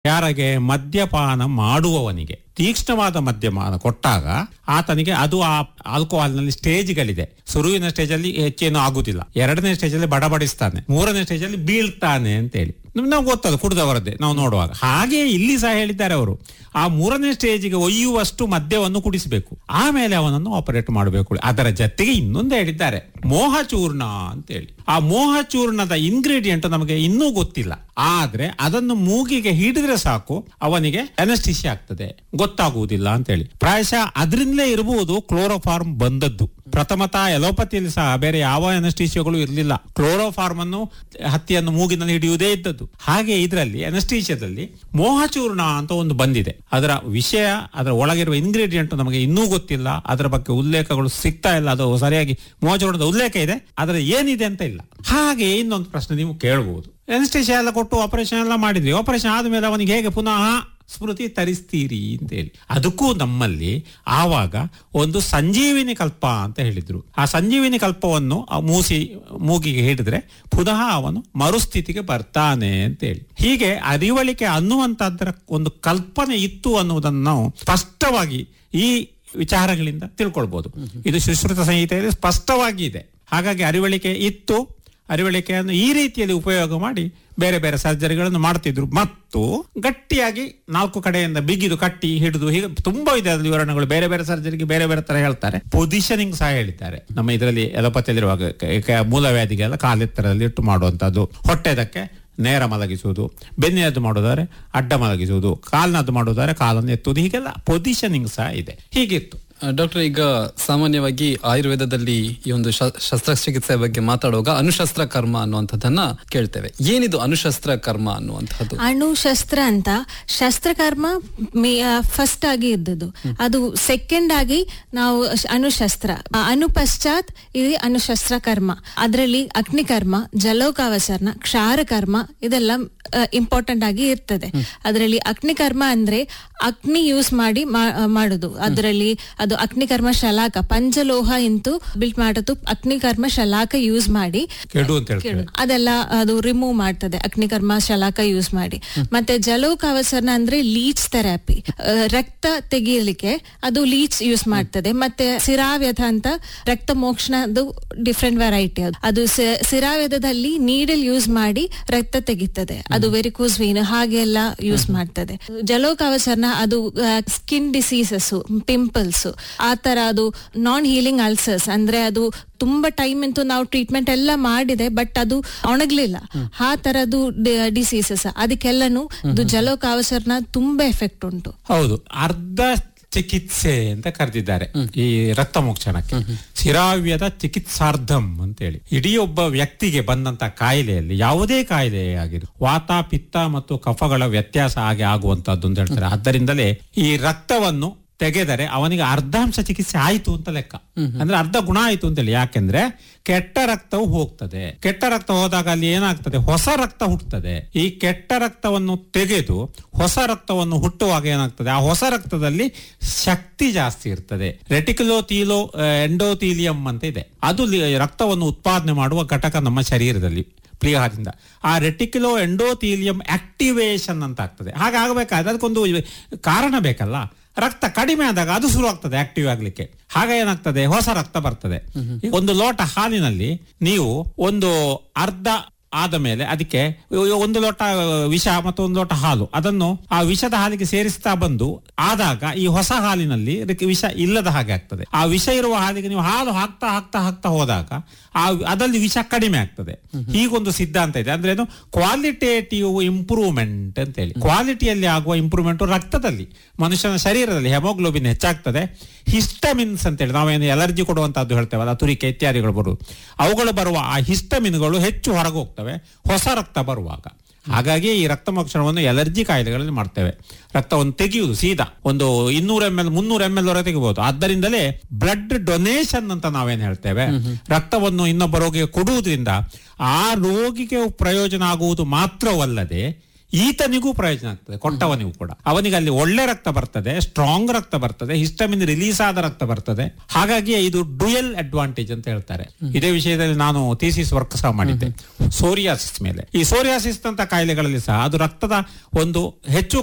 ಯಾರಿಗೆ ಮದ್ಯಪಾನ ಮಾಡುವವನಿಗೆ ತೀಕ್ಷ್ಣವಾದ ಮದ್ಯಪಾನ ಕೊಟ್ಟಾಗ ಆತನಿಗೆ ಅದು ಆ ಆಲ್ಕೋಹಾಲ್ನಲ್ಲಿ ಸ್ಟೇಜ್ಗಳಿದೆ ಶುರುವಿನ ಸ್ಟೇಜಲ್ಲಿ ಹೆಚ್ಚೇನು ಆಗುದಿಲ್ಲ ಎರಡನೇ ಸ್ಟೇಜಲ್ಲಿ ಬಡಬಡಿಸ್ತಾನೆ ಮೂರನೇ ಸ್ಟೇಜಲ್ಲಿ ಬೀಳ್ತಾನೆ ಅಂತೇಳಿ ನಾವು ಗೊತ್ತದು ಕುಡಿದವರದ್ದೇ ನಾವು ನೋಡುವಾಗ ಹಾಗೆ ಇಲ್ಲಿ ಸಹ ಹೇಳಿದ್ದಾರೆ ಅವರು ಆ ಮೂರನೇ ಸ್ಟೇಜಿಗೆ ಒಯ್ಯುವಷ್ಟು ಮದ್ಯವನ್ನು ಕುಡಿಸಬೇಕು ಆಮೇಲೆ ಅವನನ್ನು ಆಪರೇಟ್ ಮಾಡಬೇಕು ಅದರ ಜೊತೆಗೆ ಇನ್ನೊಂದು ಹೇಳಿದ್ದಾರೆ ಮೋಹಚೂರ್ಣ ಅಂತೇಳಿ ಆ ಮೋಹಚೂರ್ಣದ ಇಂಗ್ರೀಡಿಯಂಟ್ ನಮಗೆ ಇನ್ನೂ ಗೊತ್ತಿಲ್ಲ ಆದ್ರೆ ಅದನ್ನು ಮೂಗಿಗೆ ಹಿಡಿದ್ರೆ ಸಾಕು ಅವನಿಗೆ ಅನಸ್ಟಿಸಿ ಆಗ್ತದೆ ಗೊತ್ತಾಗುವುದಿಲ್ಲ ಅಂತೇಳಿ ಪ್ರಾಯಶಃ ಅದರಿಂದಲೇ ಇರಬಹುದು ಕ್ಲೋರೋಫಾರ್ಮ್ ಬಂದದ್ದು ಪ್ರಥಮತಃ ಎಲೋಪತಿಯಲ್ಲಿ ಸಹ ಬೇರೆ ಯಾವ ಅನಸ್ಟೀಶಿಯಾಗಳು ಇರಲಿಲ್ಲ ಕ್ಲೋರೋಫಾರ್ಮ್ ಅನ್ನು ಹತ್ತಿಯನ್ನು ಮೂಗಿನಲ್ಲಿ ಹಿಡಿಯುವುದೇ ಇದ್ದದ್ದು ಹಾಗೆ ಇದರಲ್ಲಿ ಅನಸ್ಟೀಶಿಯಾದಲ್ಲಿ ಮೋಹಚೂರ್ಣ ಅಂತ ಒಂದು ಬಂದಿದೆ ಅದರ ವಿಷಯ ಅದರ ಒಳಗಿರುವ ಇಂಗ್ರೀಡಿಯಂಟ್ ನಮಗೆ ಇನ್ನೂ ಗೊತ್ತಿಲ್ಲ ಅದರ ಬಗ್ಗೆ ಉಲ್ಲೇಖಗಳು ಸಿಗ್ತಾ ಇಲ್ಲ ಅದು ಸರಿಯಾಗಿ ಮೋಹಚೂರ್ಣದ ಉಲ್ಲೇಖ ಇದೆ ಅದರ ಏನಿದೆ ಅಂತ ಇಲ್ಲ ಹಾಗೆ ಇನ್ನೊಂದು ಪ್ರಶ್ನೆ ನೀವು ಕೇಳಬಹುದು ಅನಸ್ಟೇಷಿಯಾ ಎಲ್ಲ ಕೊಟ್ಟು ಆಪರೇಷನ್ ಎಲ್ಲ ಮಾಡಿದ್ವಿ ಆಪರೇಷನ್ ಆದ್ಮೇಲೆ ಅವನಿಗೆ ಹೇಗೆ ಪುನಃ ಸ್ಮೃತಿ ತರಿಸ್ತೀರಿ ಅಂತೇಳಿ ಅದಕ್ಕೂ ನಮ್ಮಲ್ಲಿ ಆವಾಗ ಒಂದು ಸಂಜೀವಿನಿ ಕಲ್ಪ ಅಂತ ಹೇಳಿದ್ರು ಆ ಸಂಜೀವಿನಿ ಕಲ್ಪವನ್ನು ಆ ಮೂಸಿ ಮೂಗಿಗೆ ಹಿಡಿದ್ರೆ ಪುನಃ ಅವನು ಮರುಸ್ಥಿತಿಗೆ ಬರ್ತಾನೆ ಅಂತೇಳಿ ಹೀಗೆ ಅರಿವಳಿಕೆ ಅನ್ನುವಂತಹದ್ರ ಒಂದು ಕಲ್ಪನೆ ಇತ್ತು ಅನ್ನುವುದನ್ನು ನಾವು ಸ್ಪಷ್ಟವಾಗಿ ಈ ವಿಚಾರಗಳಿಂದ ತಿಳ್ಕೊಳ್ಬಹುದು ಇದು ಸುಶ್ರುತ ಸಂಹಿತೆಯಲ್ಲಿ ಸ್ಪಷ್ಟವಾಗಿ ಇದೆ ಹಾಗಾಗಿ ಅರಿವಳಿಕೆ ಇತ್ತು ಅರಿವಳಿಕೆಯನ್ನು ಈ ರೀತಿಯಲ್ಲಿ ಉಪಯೋಗ ಮಾಡಿ ಬೇರೆ ಬೇರೆ ಸರ್ಜರಿಗಳನ್ನು ಮಾಡ್ತಿದ್ರು ಮತ್ತು ಗಟ್ಟಿಯಾಗಿ ನಾಲ್ಕು ಕಡೆಯಿಂದ ಬಿಗಿದು ಕಟ್ಟಿ ಹಿಡಿದು ಹೀಗೆ ತುಂಬಾ ಇದೆ ಅದ್ರ ವಿವರಣೆಗಳು ಬೇರೆ ಬೇರೆ ಸರ್ಜರಿಗೆ ಬೇರೆ ಬೇರೆ ತರ ಹೇಳ್ತಾರೆ ಪೊಸಿಷನಿಂಗ್ ಸಹ ಹೇಳಿದ್ದಾರೆ ನಮ್ಮ ಇದರಲ್ಲಿ ಎಲೋಪತಿಯಲ್ಲಿರುವಾಗ ಕ- ಕ- ಮೂಲವ್ಯಾಧಿಗೆಲ್ಲ ಕಾಲೆತ್ತರದಲ್ಲಿ ಇಟ್ಟು ಮಾಡುವಂತದ್ದು ಹೊಟ್ಟೆದಕ್ಕೆ ನೇರ ಮಲಗಿಸುವುದು ಬೆನ್ನಿನದ್ದು ಮಾಡೋದಾದ್ರೆ ಅಡ್ಡ ಮಲಗಿಸುವುದು ಕಾಲಿನದ್ದು ಮಾಡೋದಾದ್ರೆ ಕಾಲನ್ನು ಎತ್ತುವುದು ಹೀಗೆಲ್ಲ ಪೊಸಿಷನಿಂಗ್ ಸಹ ಇದೆ ಹೀಗಿತ್ತು ಡಾಕ್ಟರ್ ಈಗ ಸಾಮಾನ್ಯವಾಗಿ ಆಯುರ್ವೇದದಲ್ಲಿ ಈ ಒಂದು ಶ- ಶಸ್ತ್ರಚಿಕಿತ್ಸೆ ಬಗ್ಗೆ ಮಾತಾಡುವಾಗ ಅನುಶಸ್ತ್ರ ಕರ್ಮ ಅನ್ನುವಂಥದ್ದನ್ನ ಕೇಳ್ತೇವೆ ಏನಿದು ಅನುಶಸ್ತ್ರ ಕರ್ಮ ಅನ್ನುವಂಥದ್ದು ಅಣು ಶಸ್ತ್ರ ಅಂತ ಶಸ್ತ್ರಕರ್ಮ ಫಸ್ಟ್ ಆಗಿ ಇದ್ದದ್ದು ಅದು ಸೆಕೆಂಡ್ ಆಗಿ ನಾವು ಶ- ಅಣುಶಸ್ತ್ರ ಆ ಅಣು ಪಶ್ಚಾತ್ ಇದು ಅಣುಶಸ್ತ್ರ ಕರ್ಮ ಅದರಲ್ಲಿ ಅಗ್ನಿಕರ್ಮ ಜಲೋಕಾವಸರ್ಣ ಕ್ಷಾರ ಕರ್ಮ ಇದೆಲ್ಲ ಇಂಪಾರ್ಟೆಂಟ್ ಆಗಿ ಇರ್ತದೆ ಅದರಲ್ಲಿ ಅಗ್ನಿಕರ್ಮ ಅಂದ್ರೆ ಅಗ್ನಿ ಯೂಸ್ ಮಾಡಿ ಮಾ- ಮಾಡುದು ಅದರಲ್ಲಿ ಅದು ಅಗ್ನಿಕರ್ಮ ಶಲಾಕ ಪಂಚಲೋಹ ಇಂತು ಬಿಲ್ಟ್ ಮಾಡೋದು ಅಗ್ನಿಕರ್ಮ ಶಲಾಕ ಯೂಸ್ ಮಾಡಿ ಕೆಡು ಅಂತ ಹೇಳ್ತೇವೆ ಅದೆಲ್ಲ ಅದು ರಿಮೂವ್ ಮಾಡ್ತದೆ ಅಗ್ನಿಕರ್ಮ ಶಲಾಕ ಯೂಸ್ ಮಾಡಿ ಮತ್ತೆ ಜಲೋಕಾವಸರ್ಣ ಅಂದ್ರೆ ಲೀಚ್ ಥೆರಪಿ ರಕ್ತ ತೆಗೀಲಿಕ್ಕೆ ಅದು ಲೀಚ್ ಯೂಸ್ ಮಾಡ್ತದೆ ಮತ್ತೆ ಸಿರಾವ್ಯಥ ಅಂತ ರಕ್ತ ಮೋಕ್ಷಣದು ಡಿಫ್ರೆಂಟ್ ವೆರೈಟಿ ಅದು ಅದು ಸಿ- ಸಿರಾವ್ಯಥದಲ್ಲಿ ನೀಡಲ್ ಯೂಸ್ ಮಾಡಿ ರಕ್ತ ತೆಗಿತದೆ ಅದು ವೆರಿಕೋಸ್ ವೀನ್ ಹಾಗೆಲ್ಲ ಯೂಸ್ ಮಾಡ್ತದೆ ಜಲೋಕಾವಸರ್ಣ ಅದು ಸ್ಕಿನ್ ಡಿಸೀಸಸ್ ಪಿಂಪಲ್ಸ್ ಆ ತರ ಅದು ನಾನ್ ಹೀಲಿಂಗ್ ಅಲ್ಸರ್ಸ್ ಅಂದ್ರೆ ಅದು ತುಂಬಾ ಟೈಮ್ ಅಂತೂ ನಾವು ಟ್ರೀಟ್ಮೆಂಟ್ ಎಲ್ಲ ಮಾಡಿದೆ ಬಟ್ ಅದು ಒಣಗ್ಲಿಲ್ಲ ಆ ತರದ್ದು ಡಿಸೀಸಸ್ ಅದಕ್ಕೆಲ್ಲನು ಇದು ಜಲೋಕಾವಸರ್ನ ತುಂಬಾ ಎಫೆಕ್ಟ್ ಉಂಟು ಹೌದು ಅರ್ಧ ಚಿಕಿತ್ಸೆ ಅಂತ ಕರೆದಿದ್ದಾರೆ ಈ ರಕ್ತ ಮೋಕ್ಷಣಕ್ಕೆ ಶಿರಾವ್ಯದ ಚಿಕಿತ್ಸಾರ್ಧಂ ಅಂತೇಳಿ ಇಡೀ ಒಬ್ಬ ವ್ಯಕ್ತಿಗೆ ಬಂದಂತ ಕಾಯಿಲೆಯಲ್ಲಿ ಯಾವುದೇ ಕಾಯಿಲೆ ಆಗಿರು ವಾತ ಪಿತ್ತ ಮತ್ತು ಕಫಗಳ ವ್ಯತ್ಯಾಸ ಹಾಗೆ ಆಗುವಂತದ್ದು ಅಂತ ಹೇಳ್ತಾರೆ ಆದ್ದರಿಂದಲೇ ಈ ರಕ್ತವನ್ನು ತೆಗೆದರೆ ಅವನಿಗೆ ಅರ್ಧಾಂಶ ಚಿಕಿತ್ಸೆ ಆಯಿತು ಅಂತ ಲೆಕ್ಕ ಅಂದ್ರೆ ಅರ್ಧ ಗುಣ ಆಯಿತು ಅಂತೇಳಿ ಯಾಕೆಂದ್ರೆ ಕೆಟ್ಟ ರಕ್ತವು ಹೋಗ್ತದೆ ಕೆಟ್ಟ ರಕ್ತ ಹೋದಾಗ ಅಲ್ಲಿ ಏನಾಗ್ತದೆ ಹೊಸ ರಕ್ತ ಹುಟ್ಟುತ್ತದೆ ಈ ಕೆಟ್ಟ ರಕ್ತವನ್ನು ತೆಗೆದು ಹೊಸ ರಕ್ತವನ್ನು ಹುಟ್ಟುವಾಗ ಏನಾಗ್ತದೆ ಆ ಹೊಸ ರಕ್ತದಲ್ಲಿ ಶಕ್ತಿ ಜಾಸ್ತಿ ಇರ್ತದೆ ರೆಟಿಕ್ಯುಲೋ ತೀಲೋ ಎಂಡೋತೀಲಿಯಂ ಅಂತ ಇದೆ ಅದು ಲಿ- ರಕ್ತವನ್ನು ಉತ್ಪಾದನೆ ಮಾಡುವ ಘಟಕ ನಮ್ಮ ಶರೀರದಲ್ಲಿ ಪ್ಲಿಹಾದಿಂದ ಆ ರೆಟಿಕ್ಯುಲೋ ಎಂಡೋತೀಲಿಯಂ ಆಕ್ಟಿವೇಶನ್ ಅಂತ ಆಗ್ತದೆ ಹಾಗಾಗಬೇಕಾದ್ರೆ ಅದಕ್ಕೊಂದು ಕಾರಣ ಬೇಕಲ್ಲ ರಕ್ತ ಕಡಿಮೆ ಆದಾಗ ಅದು ಶುರು ಆಗ್ತದೆ ಆಕ್ಟಿವ್ ಆಗ್ಲಿಕ್ಕೆ ಹಾಗ ಏನಾಗ್ತದೆ ಹೊಸ ರಕ್ತ ಬರ್ತದೆ ಒಂದು ಲೋಟ ಹಾಲಿನಲ್ಲಿ ನೀವು ಒಂದು ಅರ್ಧ ಆದ ಮೇಲೆ ಅದಕ್ಕೆ ಒಂದು ಲೋಟ ವಿಷ ಮತ್ತು ಒಂದು ಲೋಟ ಹಾಲು ಅದನ್ನು ಆ ವಿಷದ ಹಾಲಿಗೆ ಸೇರಿಸ್ತಾ ಬಂದು ಆದಾಗ ಈ ಹೊಸ ಹಾಲಿನಲ್ಲಿ ಇದಕ್ಕೆ ವಿಷ ಇಲ್ಲದ ಹಾಗೆ ಆಗ್ತದೆ ಆ ವಿಷ ಇರುವ ಹಾಲಿಗೆ ನೀವು ಹಾಲು ಹಾಕ್ತಾ ಹಾಕ್ತಾ ಹಾಕ್ತಾ ಹೋದಾಗ ಆ ಅದರಲ್ಲಿ ವಿಷ ಕಡಿಮೆ ಆಗ್ತದೆ ಹೀಗೊಂದು ಸಿದ್ಧಾಂತ ಇದೆ ಅಂದ್ರೆ ಏನು ಕ್ವಾಲಿಟೇಟಿವ್ ಇಂಪ್ರೂವ್ಮೆಂಟ್ ಅಂತ ಹೇಳಿ ಕ್ವಾಲಿಟಿಯಲ್ಲಿ ಆಗುವ ಇಂಪ್ರೂವ್ಮೆಂಟ್ ರಕ್ತದಲ್ಲಿ ಮನುಷ್ಯನ ಶರೀರದಲ್ಲಿ ಹೆಮೋಗ್ಲೋಬಿನ್ ಹೆಚ್ಚಾಗ್ತದೆ ಹಿಸ್ಟಮಿನ್ಸ್ ಅಂತ ಹೇಳಿ ನಾವೇನು ಎಲರ್ಜಿ ಕೊಡುವಂತದ್ದು ಹೇಳ್ತೇವಲ್ಲ ತುರಿಕೆ ಇತ್ಯಾದಿಗಳು ಬರುವುದು ಅವುಗಳು ಬರುವ ಆ ಹಿಸ್ಟಮಿನ್ಗಳು ಹೆಚ್ಚು ಹೊರಗೆ ಹೋಗ್ತವೆ ಹೊಸ ರಕ್ತ ಬರುವಾಗ ಹಾಗಾಗಿ ಈ ರಕ್ತ ಮೋಕ್ಷಣವನ್ನು ಎಲರ್ಜಿ ಕಾಯಿಲೆಗಳಲ್ಲಿ ಮಾಡ್ತೇವೆ ರಕ್ತವನ್ನು ತೆಗೆಯುವುದು ಸೀದಾ ಒಂದು ಇನ್ನೂರ ಎಂ ಎಲ್ ಮುನ್ನೂರ ಎಂ ಎಲ್ ವರೆಗೆ ತೆಗಿಬಹುದು ಆದ್ದರಿಂದಲೇ ಬ್ಲಡ್ ಡೊನೇಷನ್ ಅಂತ ನಾವೇನ್ ಹೇಳ್ತೇವೆ ರಕ್ತವನ್ನು ಇನ್ನೊಬ್ಬ ರೋಗಿಗೆ ಕೊಡುವುದರಿಂದ ಆ ರೋಗಿಗೆ ಪ್ರಯೋಜನ ಆಗುವುದು ಮಾತ್ರವಲ್ಲದೆ ಈತನಿಗೂ ಪ್ರಯೋಜನ ಆಗ್ತದೆ ಕೊಟ್ಟವನಿಗೂ ಕೂಡ ಅವನಿಗೆ ಅಲ್ಲಿ ಒಳ್ಳೆ ರಕ್ತ ಬರ್ತದೆ ಸ್ಟ್ರಾಂಗ್ ರಕ್ತ ಬರ್ತದೆ ಹಿಸ್ಟಮಿನ್ ರಿಲೀಸ್ ಆದ ರಕ್ತ ಬರ್ತದೆ ಹಾಗಾಗಿ ಇದು ಡುಯಲ್ ಅಡ್ವಾಂಟೇಜ್ ಅಂತ ಹೇಳ್ತಾರೆ ಇದೇ ವಿಷಯದಲ್ಲಿ ನಾನು ಥೀಸಿಸ್ ವರ್ಕ್ ಸಹ ಮಾಡಿದ್ದೆ ಸೋರಿಯಾಸಿಸ್ ಮೇಲೆ ಈ ಸೋರಿಯಾಸಿಸ್ ಅಂತ ಕಾಯಿಲೆಗಳಲ್ಲಿ ಸಹ ಅದು ರಕ್ತದ ಒಂದು ಹೆಚ್ಚು